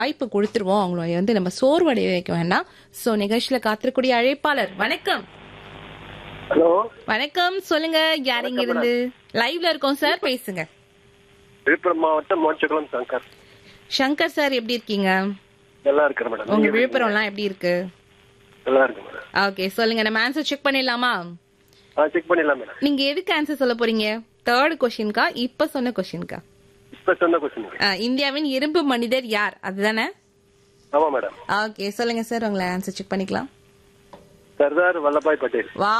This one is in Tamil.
வாய்ப்பு கொடுத்துருவோம் அவங்கள வந்து நம்ம சோர்வடைய வைக்க வேண்டாம் சோ நிகழ்ச்சியில காத்திருக்கூடிய அழைப்பாளர் வணக்கம் ஹலோ வணக்கம் சொல்லுங்க யார் இங்க இருந்து லைவ்ல இருக்கோம் சார் பேசுங்க விழுப்புரம் மாவட்டம் மோட்சகுளம் சங்கர் சங்கர் சார் எப்படி இருக்கீங்க நல்லா இருக்கிறேன் மேடம் உங்க விழுப்புரம்லாம் எப்படி இருக்கு நல்லா இருக்கு மேடம் ஓகே சொல்லுங்க நம்ம ஆன்சர் செக் பண்ணிடலாமா ஆ செக் பண்ணிடலாம் மேடம் நீங்க எதுக்கு ஆன்சர் சொல்ல போறீங்க தேர்ட் கொஸ்டின்கா இப்ப சொன்ன கொஸ்டின்கா இப்ப சொன்ன கொஸ்டின் இந்தியாவின் இரும்பு மனிதர் யார் அதுதானே ஆமா மேடம் ஓகே சொல்லுங்க சார் உங்களை ஆன்சர் செக் பண்ணிக்கலாம் சர்தார் வல்லபாய் பட்டேல் வா